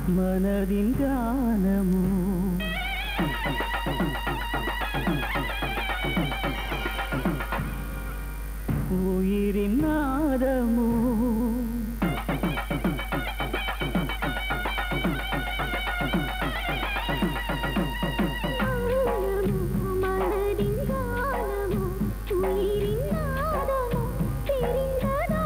மனதின் கானமோ உயிரின் நாதமோ மனதின் கானமோ உயிரின் நாதமோ தெரிந்ததா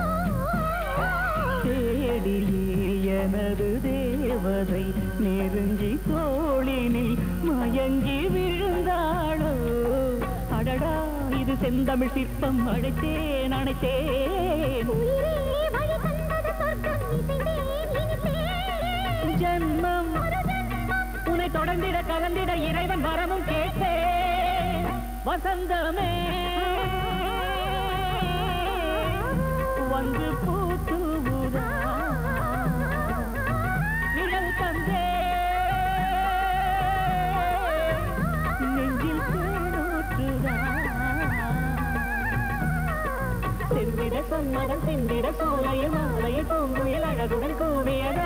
தேடியே எனது தேவதை நெருங்கி தோளினில் மயங்கி விழுந்தாளோ அடடா இது செந்தமிழ் சிற்பம் அழைத்தேன் அணைத்தேன் உயிரே வழி தந்தது சொர்க்கம் இசைந்தேன் இனித்தேன் ஜன்மம் உன்னை தொடர்ந்திட கலந்திட இறைவன் வரமும் கேட்டேன் வசந்தமே வந்து பூத்துவுதா நிழல் தந்தே நெஞ்சில் தேனூற்றுதா செந்திட சம்மதம் செந்திட சோலையில் மாலையில் பூங்குயில் அழகுடன் கூவியதா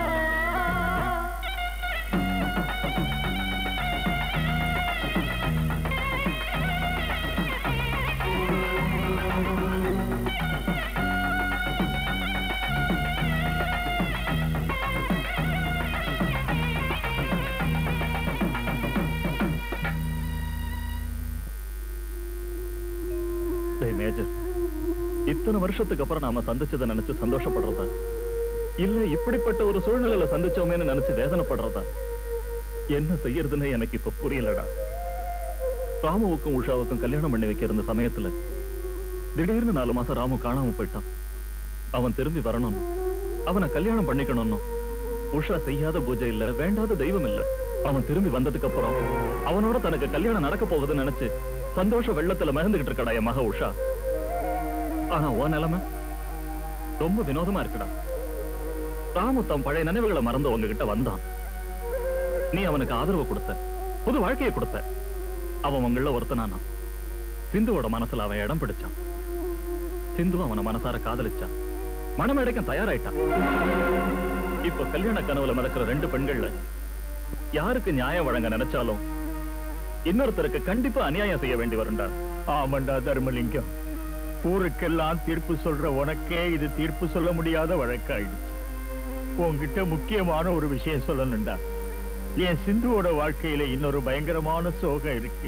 டேய் மேஜர் இத்தனை வருஷத்துக்கு அப்புறம் நாம சந்திச்சதை நினைச்சு சந்தோஷப்படுறதா இல்ல இப்படிப்பட்ட ஒரு சூழ்நிலையில சந்திச்சோமேன்னு நினைச்சு வேதனைப்படுறதா என்ன செய்யறதுன்னு எனக்கு இப்ப புரியலடா ராமுவுக்கும் உஷாவுக்கும் கல்யாணம் பண்ணி வைக்கிற இந்த சமயத்துல திடீர்னு நாலு மாசம் ராமு காணாம போயிட்டான் அவன் திரும்பி வரணும் அவனை கல்யாணம் பண்ணிக்கணும்னு உஷா செய்யாத பூஜை இல்ல வேண்டாத தெய்வம் இல்ல அவன் திரும்பி வந்ததுக்கு அப்புறம் அவனோட தனக்கு கல்யாணம் நடக்க போகுதுன்னு நினைச்சு சந்தோஷ வெள்ளத்துல மிதந்துகிட்டு இருக்கடா என் மக உஷா ஆனா உன் நிலைமை ரொம்ப வினோதமா இருக்குடா ராமு தம் பழைய நினைவுகளை மறந்து உங்ககிட்ட வந்தான் நீ அவனுக்கு ஆதரவு கொடுத்த புது வாழ்க்கையை கொடுத்த அவன் உங்கள ஒருத்தனானா சிந்துவோட மனசுல அவன் இடம் பிடிச்சான் சிந்து அவனை மனசார காதலிச்சான் மனமேடைக்கும் தயாராயிட்டான் இப்ப கல்யாண கனவுல மிதக்கிற ரெண்டு பெண்கள்ல யாருக்கு நியாயம் வழங்க நினைச்சாலும் இன்னொருத்தருக்கு கண்டிப்பா அநியாயம் செய்ய வேண்டி வரும்டா ஆமாண்டா தர்மலிங்கம் ஊருக்கெல்லாம் தீர்ப்பு சொல்ற உனக்கே இது தீர்ப்பு சொல்ல முடியாத வழக்காயிடுச்சு உன்கிட்ட முக்கியமான ஒரு விஷயம் சொல்லணும்டா என் சிந்துவோட வாழ்க்கையில இன்னொரு பயங்கரமான சோகம் இருக்கு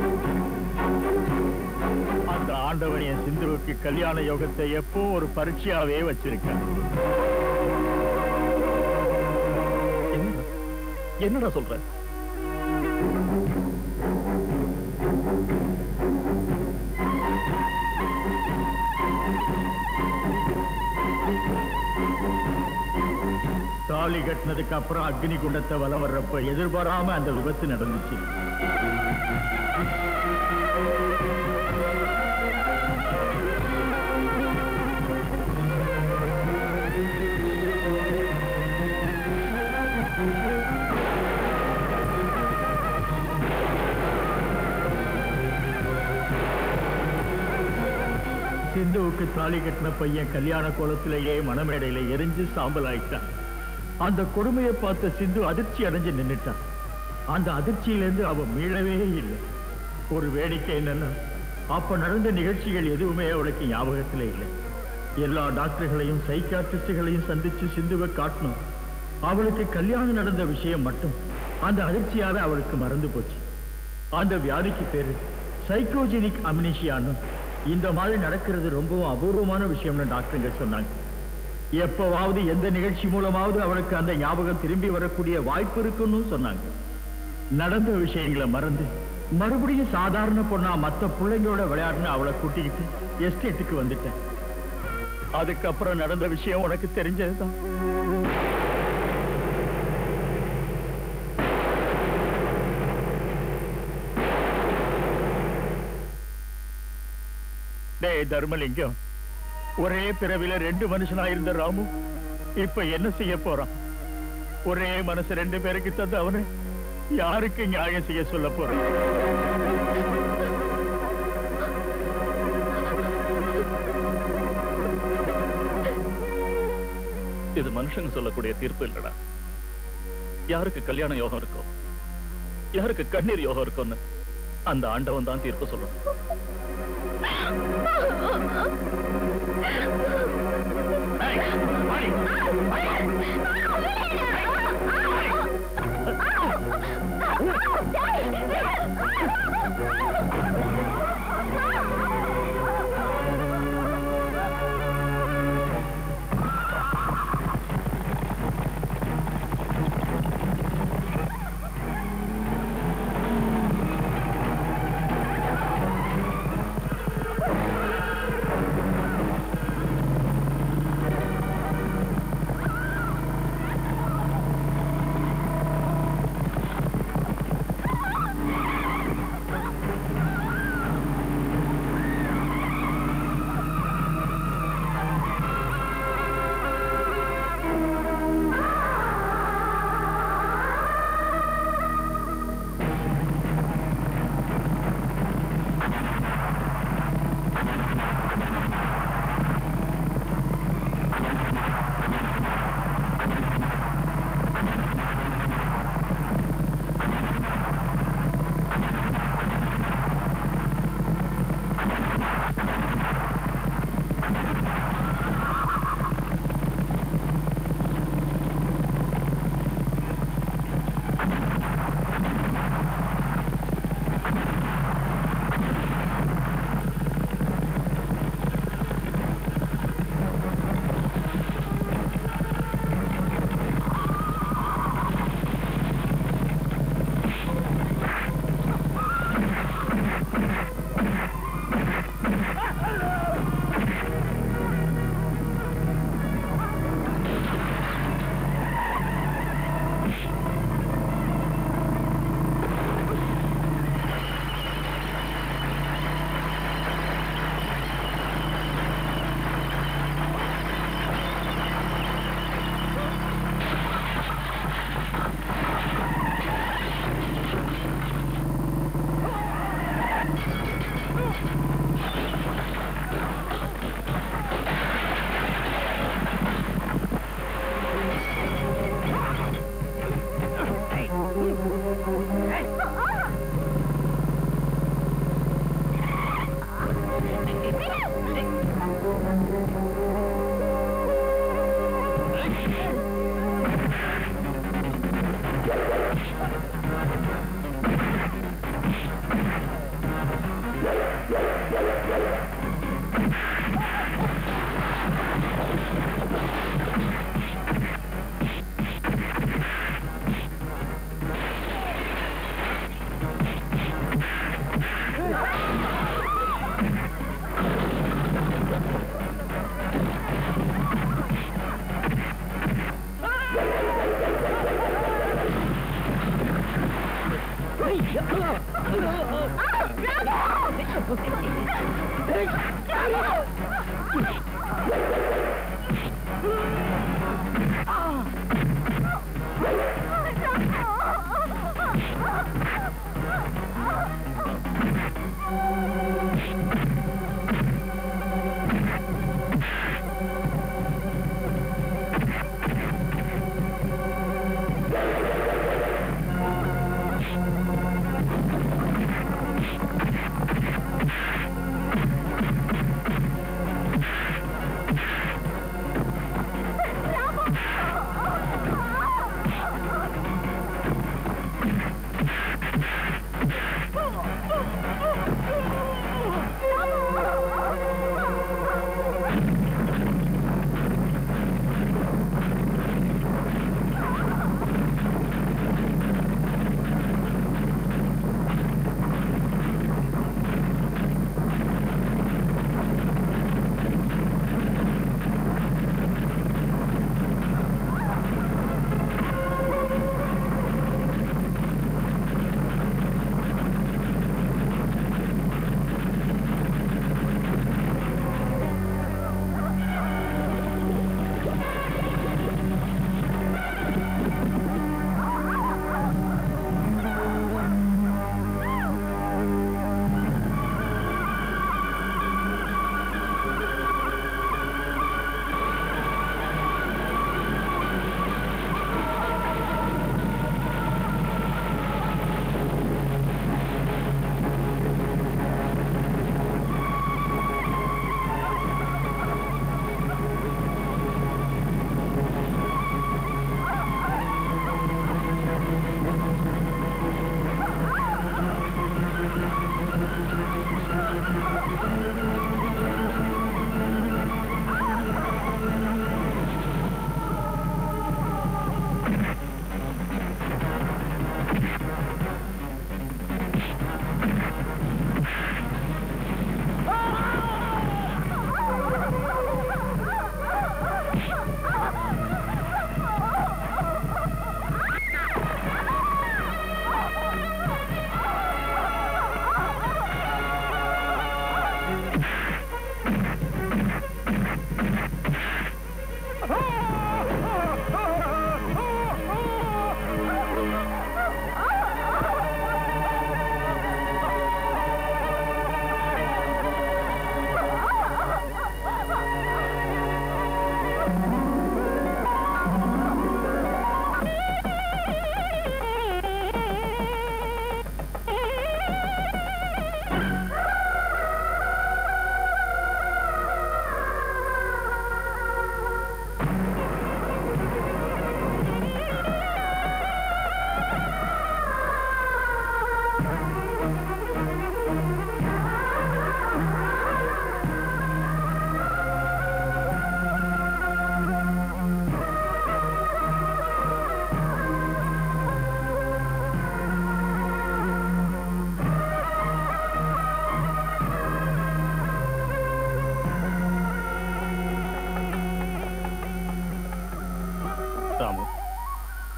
அந்த ஆண்டவன் என் சிந்துவுக்கு கல்யாண யோகத்தை எப்போ ஒரு பரீட்சையாவே வச்சிருக்கான் என்னடா? என்னடா சொல்ற தாலி கட்டினதுக்கு அப்புறம் அக்னி குண்டத்தை வலம் வர்றப்ப எதிர்பாராம அந்த விபத்து நடந்துச்சு சிந்துவுக்கு தாலி கட்டின பையன் கல்யாண கோலத்திலேயே மணமேடையில எரிஞ்சு சாம்பல் ஆயிட்டான் அந்த கொடுமையை பார்த்த சிந்து அதிர்ச்சி அடைஞ்சு நின்னுட்டான் அந்த அதிர்ச்சியிலிருந்து அவ மீளவே இல்லை ஒரு வேடிக்கை என்னன்னா அப்ப நடந்த நிகழ்ச்சிகள் எதுவுமே அவளுக்கு ஞாபகத்துல இல்லை எல்லா டாக்டர்களையும் சைக்காட்ரிஸ்டுகளையும் சந்திச்சு சிந்துவை காட்டணும் அவளுக்கு கல்யாணம் நடந்த விஷயம் மட்டும் அந்த அதிர்ச்சியால அவளுக்கு மறந்து போச்சு அந்த வியாதிக்கு பேரு சைக்கோஜெனிக் அம்னிஷியான்னு இந்த மாதிரி நடக்கிறது ரொம்பவும் அபூர்வமான விஷயம்னு டாக்டருங்க சொன்னாங்க எப்பவாவது எந்த நிகழ்ச்சி மூலமாவது அவளுக்கு அந்த ஞாபகம் திரும்பி வரக்கூடிய வாய்ப்பு இருக்குன்னு சொன்னாங்க நடந்த விஷயங்களை மறந்து மறுபடியும் சாதாரண பொண்ணா மத்த பிள்ளைங்களோட விளையாடுன்னு அவளை கூட்டிக்கிட்டு எஸ்டேட்டுக்கு வந்துட்டேன் அதுக்கப்புறம் நடந்த விஷயம் உனக்கு தெரிஞ்சதுதான் டேய் தர்மலிங்கம் ஒரே பிறவில ரெண்டு மனுஷனா இருந்த ராமு இப்ப என்ன செய்ய போறான் ஒரே மனசு ரெண்டு பேருக்கு தந்து அவனை யாருக்கு நியாயம் செய்ய சொல்ல போறான் இது மனுஷங்க சொல்லக்கூடிய தீர்ப்பு இல்லடா யாருக்கு கல்யாண யோகம் இருக்கோ யாருக்கு கண்ணீர் யோகம் இருக்கும்னு அந்த ஆண்டவன் தான் தீர்ப்பு சொல்லணும்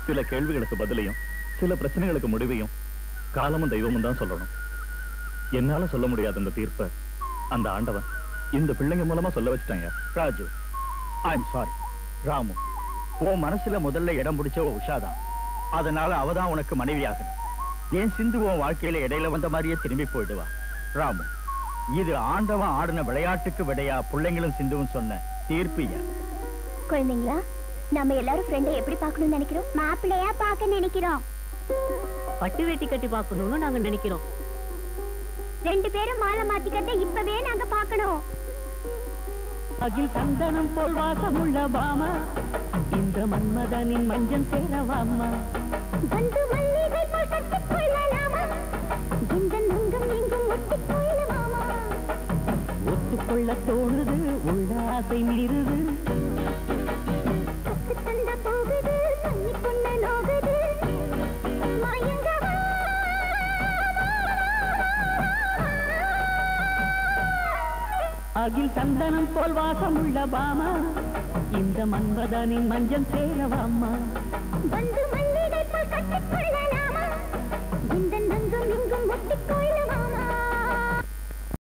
சில கேள்விகளுக்கு பதிலையும் சில பிரச்சனைகளுக்கு முடிவையும் காலமும் தெய்வமும் தான் சொல்லணும் என்னால சொல்ல முடியாத இந்த தீர்ப்பை அந்த ஆண்டவன் இந்த பிள்ளைங்க மூலமா சொல்ல வச்சுட்டாங்க Raju I am sorry Ramu உன் மனசுல முதல்ல இடம் பிடிச்ச உஷா தான் அதனால அவ தான் உனக்கு மனைவியாகணும் என் சிந்து உன் வாழ்க்கையில இடையில வந்த மாதிரியே திரும்பி போயிடுவா ராமு இது ஆண்டவன் ஆடின விளையாட்டுக்கு விடையா பிள்ளைங்களும் சிந்துவும் சொன்ன தீர்ப்பியா குழந்தைங்களா நம்ம எல்லாரும் ஃப்ரெண்டை எப்படி பார்க்கணும்னு நினைக்கிறோம் மாப்பிள்ளையா பார்க்க நினைக்கிறோம் பட்டு வேட்டி கட்டி பார்க்கணும்னு நாங்க நினைக்கிறோம் ரெண்டு பேரும் மாலை மாத்திக்கிறத இப்பவே நாங்க பார்க்கணும் அகில் சந்தனம் போல் வாசமுள்ள பாமா இந்த மன்மதனின் மஞ்சள் சேரவாமா வந்து மல்லிகை போல் கட்டிக் கொள்ளலாமா இந்த நங்கம் எங்கும் ஒட்டிக் கொள்ளலாமா ஒத்துக்கொள்ள தோணுது உள்ள ஆசை மீறுது சொத்து தந்த போகுது தண்ணி கொண்ட நோகுது மயங்கவா அகில் சந்தனம் போல் வாசமுள்ள பாமா இந்த மன்மதனின் மஞ்சள் சேரவாமா வந்து மல்லிகை போல் கட்டிக் கொள்ளலாமா